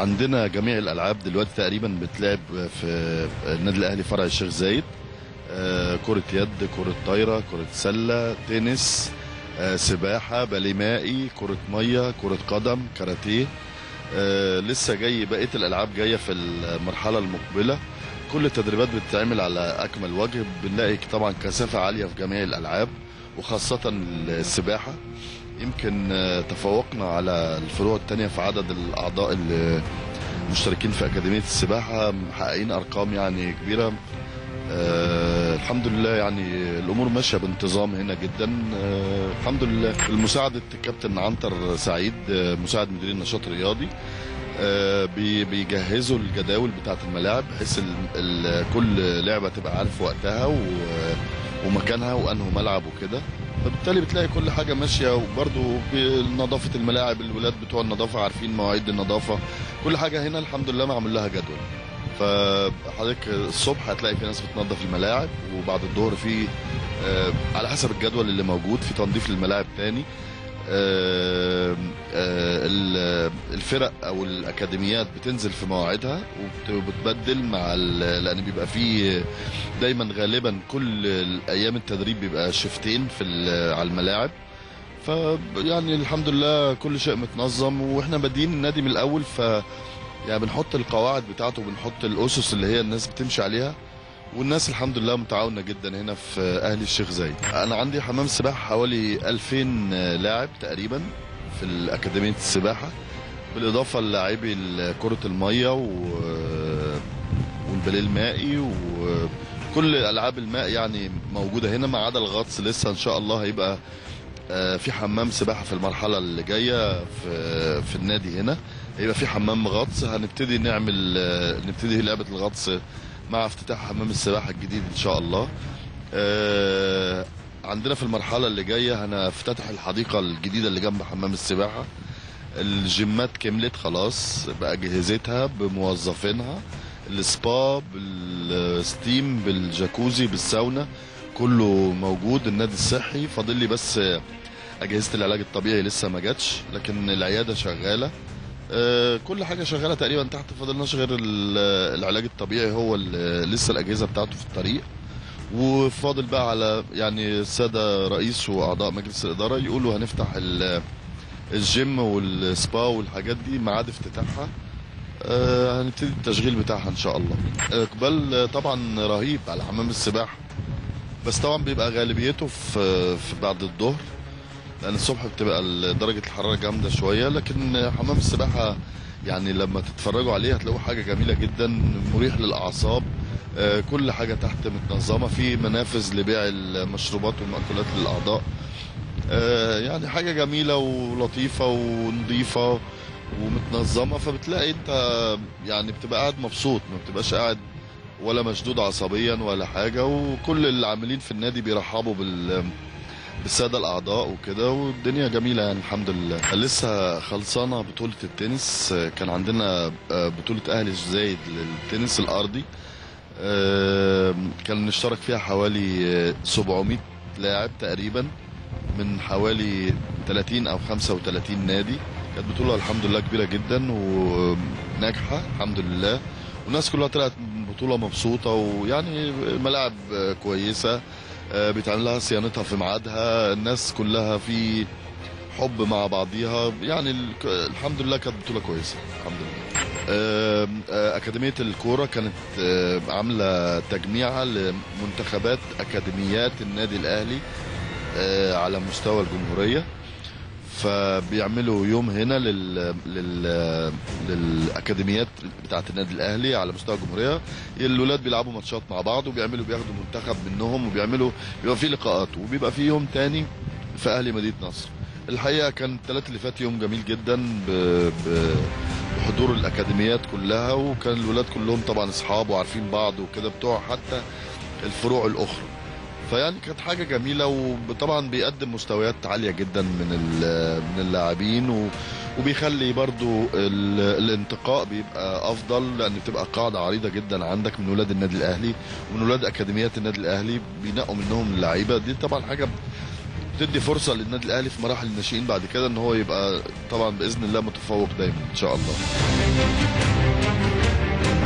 عندنا جميع الالعاب دلوقتي تقريبا بتلعب في النادي الاهلي فرع الشيخ زايد آه، كرة يد كرة طايرة كرة سلة تنس آه، سباحة بالي مائي كرة مية كرة قدم كاراتيه آه، لسه جاي بقية الألعاب جاية في المرحلة المقبلة كل التدريبات بتتعمل على أكمل وجه بنلاقي طبعا كثافة عالية في جميع الألعاب وخاصة السباحة يمكن آه، تفوقنا على الفروع التانية في عدد الأعضاء اللي مشتركين في أكاديمية السباحة محققين أرقام يعني كبيرة آه الحمد لله يعني الامور ماشيه بانتظام هنا جدا آه الحمد لله المساعده الكابتن عنتر سعيد آه مساعد مدير النشاط الرياضي آه بي- بيجهزوا الجداول بتاعه الملاعب بحيث ال- ال- كل لعبه تبقى عارف وقتها و- ومكانها وانه ملعب وكده فبالتالي بتلاقي كل حاجه ماشيه وبرده نظافه الملاعب الولاد بتوع النظافه عارفين مواعيد النظافه كل حاجه هنا الحمد لله معمول لها جدول فحضرتك الصبح هتلاقي في ناس بتنظف الملاعب وبعد الظهر في آه، على حسب الجدول اللي موجود في تنظيف للملاعب تاني آه، آه، ال- الفرق او الاكاديميات بتنزل في مواعيدها وبت- وبتبدل مع ال- لان بيبقى في دايما غالبا كل ايام التدريب بيبقى شفتين في ال- على الملاعب فيعني الحمد لله كل شيء متنظم واحنا بادئين النادي من الاول ف يعني بنحط القواعد بتاعته وبنحط الاسس اللي هي الناس بتمشي عليها والناس الحمد لله متعاونه جدا هنا في اهلي الشيخ زايد انا عندي حمام سباحه حوالي 2000 لاعب تقريبا في الاكاديميه السباحه بالاضافه للاعبي كره الميه و والباليه المائي وكل العاب الماء يعني موجوده هنا ما عدا الغطس لسه ان شاء الله هيبقى آه، في حمام سباحه في المرحله اللي جايه في في النادي هنا هيبقى في حمام غطس هنبتدي نعمل آه، نبتدي لعبه الغطس مع افتتاح حمام السباحه الجديد ان شاء الله آه، عندنا في المرحله اللي جايه هنفتتح الحديقه الجديده اللي جنب حمام السباحه الجيمات كملت خلاص باجهزتها بموظفينها السبا بالستيم بالجاكوزي بالساونا كله موجود النادي الصحي فاضل لي بس اجهزه العلاج الطبيعي لسه ما جاتش لكن العياده شغاله آه، كل حاجه شغاله تقريبا تحت فاضلناش غير ال- العلاج الطبيعي هو اللي لسه الاجهزه بتاعته في الطريق وفاضل بقى على يعني الساده رئيس واعضاء مجلس الاداره يقولوا هنفتح ال- الجيم والسبا والحاجات دي ميعاد افتتاحها آه، هنبتدي التشغيل بتاعها ان شاء الله اقبال آه، طبعا رهيب على حمام السباحه بس طبعا بيبقى غالبيته في, في بعد الظهر لان الصبح بتبقى ال- درجه الحراره جامده شويه لكن حمام السباحه يعني لما تتفرجوا عليه هتلاقوه حاجه جميله جدا مريح للاعصاب آه، كل حاجه تحت متنظمه في منافذ لبيع المشروبات والمأكولات للاعضاء آه، يعني حاجه جميله ولطيفه ونظيفه ومتنظمه فبتلاقي انت يعني بتبقى قاعد مبسوط ما بتبقاش قاعد ولا مشدود عصبيا ولا حاجه وكل العاملين في النادي بيرحبوا بال بالساده الاعضاء وكده والدنيا جميله يعني الحمد لله لسه خلصانه بطوله التنس كان عندنا بطوله اهلي زايد للتنس الارضي كان نشترك فيها حوالي 700 لاعب تقريبا من حوالي 30 او 35 نادي كانت بطوله الحمد لله كبيره جدا وناجحه الحمد لله والناس كلها طلعت من البطوله مبسوطه ويعني ملاعب كويسه بيتعمل لها صيانتها في ميعادها الناس كلها في حب مع بعضيها يعني الحمد لله كانت بطوله كويسه الحمد لله أكاديمية الكورة كانت عاملة تجميعة لمنتخبات أكاديميات النادي الأهلي على مستوى الجمهورية فبيعملوا يوم هنا لل... لل... للاكاديميات بتاعه النادي الاهلي على مستوى الجمهوريه الولاد بيلعبوا ماتشات مع بعض وبيعملوا بياخدوا منتخب منهم وبيعملوا بيبقى في لقاءات وبيبقى في يوم تاني في اهلي مدينه نصر الحقيقه كان الثلاث اللي فات يوم جميل جدا ب... ب... بحضور الاكاديميات كلها وكان الولاد كلهم طبعا اصحاب وعارفين بعض وكده بتوع حتى الفروع الاخرى فيعني كانت حاجه جميله وطبعا بيقدم مستويات عاليه جدا من من اللاعبين وبيخلي برضو الانتقاء بيبقى افضل لان بتبقى قاعده عريضه جدا عندك من ولاد النادي الاهلي ومن ولاد اكاديميات النادي الاهلي بينقوا منهم اللعيبه دي طبعا حاجه وتدي فرصه للنادي الاهلي في مراحل الناشئين بعد كده ان هو يبقى طبعا باذن الله متفوق دايما ان شاء الله